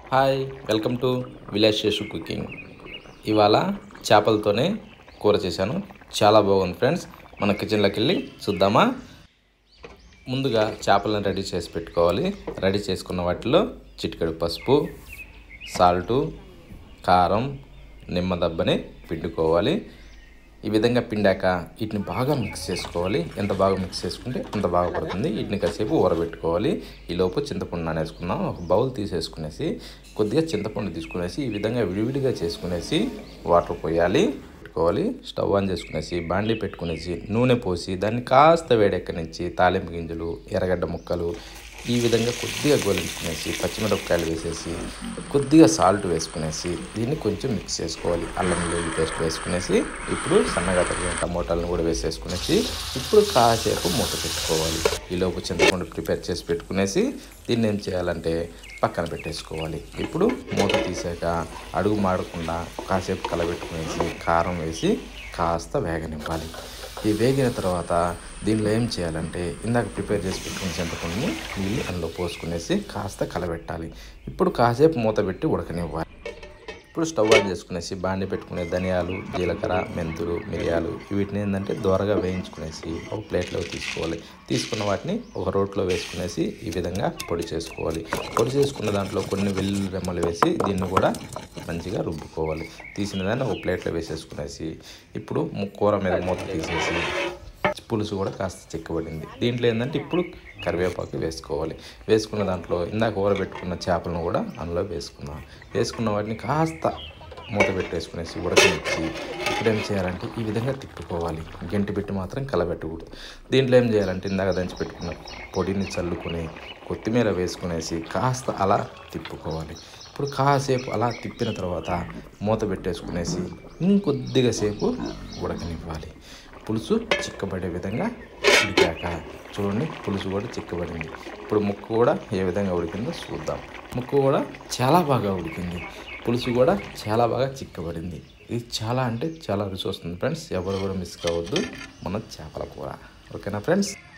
hi welcome to village Seshu cooking ఇవాళ చేపలతోనే కూర చేశాను చాలా బాగుంది ఫ్రెండ్స్ మన కిచెన్లోకి వెళ్ళి చూద్దామా ముందుగా చేపలను రెడీ చేసి పెట్టుకోవాలి రెడీ చేసుకున్న వాటిలో చిటికెడు పసుపు సాల్టు కారం నిమ్మదబ్బని పిండుకోవాలి ఈ విధంగా పిండాక వీటిని బాగా మిక్స్ చేసుకోవాలి ఎంత బాగా మిక్స్ చేసుకుంటే అంత బాగా పడుతుంది వీటిని కాసేపు ఊరబెట్టుకోవాలి ఈ లోపు చింతపండు నానేసుకున్నాం ఒక బౌల్ తీసేసుకునేసి కొద్దిగా చింతపండు తీసుకునేసి ఈ విధంగా విడివిడిగా చేసుకునేసి వాటర్ పోయాలి పెట్టుకోవాలి స్టవ్ ఆన్ చేసుకునేసి బాండీ పెట్టుకునేసి నూనె పోసి దాన్ని కాస్త వేడెక్కనిచ్చి తాలింపు గింజలు ఎర్రగడ్డ ముక్కలు ఈ విధంగా కొద్దిగా గోలించుకునేసి పచ్చిమిరపకాయలు వేసేసి కొద్దిగా సాల్ట్ వేసుకునేసి దీన్ని కొంచెం మిక్స్ చేసుకోవాలి అల్లం వెల్లుల్లి పేస్ట్ వేసుకునేసి ఇప్పుడు సన్నగా తరిగిన టమోటాలను కూడా వేసేసుకునేసి ఇప్పుడు కాసేపు మూత పెట్టుకోవాలి ఈలోపు చింతపండు ప్రిపేర్ చేసి పెట్టుకునేసి దీన్ని ఏం చేయాలంటే పక్కన పెట్టేసుకోవాలి ఇప్పుడు మూత తీసాక అడుగు మాడకుండా కాసేపు కలబెట్టుకునేసి కారం వేసి కాస్త వేగనివ్వాలి ఈ వేగిన తర్వాత దీనిలో ఏం చేయాలంటే ఇందాక ప్రిపేర్ చేసి పెట్టుకున్న చింతపండుని నీళ్ళు అందులో పోసుకునేసి కాస్త కలబెట్టాలి ఇప్పుడు కాసేపు మూత పెట్టి ఉడకనివ్వాలి ఇప్పుడు స్టవ్ ఆన్ చేసుకునేసి బాండి పెట్టుకునే ధనియాలు జీలకర్ర మెంతులు మిరియాలు వీటిని ఏంటంటే దోరగా వేయించుకునేసి ఒక ప్లేట్లో తీసుకోవాలి తీసుకున్న వాటిని ఒక రోట్లో వేసుకునేసి ఈ విధంగా పొడి చేసుకోవాలి పొడి చేసుకున్న దాంట్లో కొన్ని వెల్లుల్లి రెమ్మలు వేసి దీన్ని కూడా మంచిగా రుబ్బుకోవాలి తీసిన దాన్ని ఒక ప్లేట్లో వేసేసుకునేసి ఇప్పుడు ము- కూర మీద మూత తీసేసి పులుసు కూడా కాస్త చిక్కబడింది దీంట్లో ఏంటంటే ఇప్పుడు కరివేపాకు వేసుకోవాలి వేసుకున్న దాంట్లో ఇందాక ఊరబెట్టుకున్న చేపలను కూడా అందులో వేసుకున్నాం వేసుకున్న వాటిని కాస్త మూత పెట్టేసుకునేసి ఉడకనిచ్చి ఇప్పుడు ఏం చేయాలంటే ఈ విధంగా తిప్పుకోవాలి గంటి పెట్టి మాత్రం కలబెట్టకూడదు దీంట్లో ఏం చేయాలంటే ఇందాక దంచి పెట్టుకున్న పొడిని చల్లుకొని కొత్తిమీర వేసుకునేసి కాస్త అలా తిప్పుకోవాలి ఇప్పుడు కాసేపు అలా తిప్పిన తర్వాత మూత పెట్టేసుకునేసి ఇంకొద్దిగా సేపు ఉడకనివ్వాలి పులుసు చిక్కబడే విధంగా ఉడికాక చూడండి పులుసు కూడా చిక్కబడింది ఇప్పుడు ముక్కు కూడా ఏ విధంగా ఉడికిందో చూద్దాం ముక్కు కూడా చాలా బాగా ఉడికింది పులుసు కూడా చాలా బాగా చిక్కబడింది ఇది చాలా అంటే చాలా రుచి వస్తుంది ఫ్రెండ్స్ ఎవరు కూడా మిస్ కావద్దు మన చేపల కూర ఓకేనా ఫ్రెండ్స్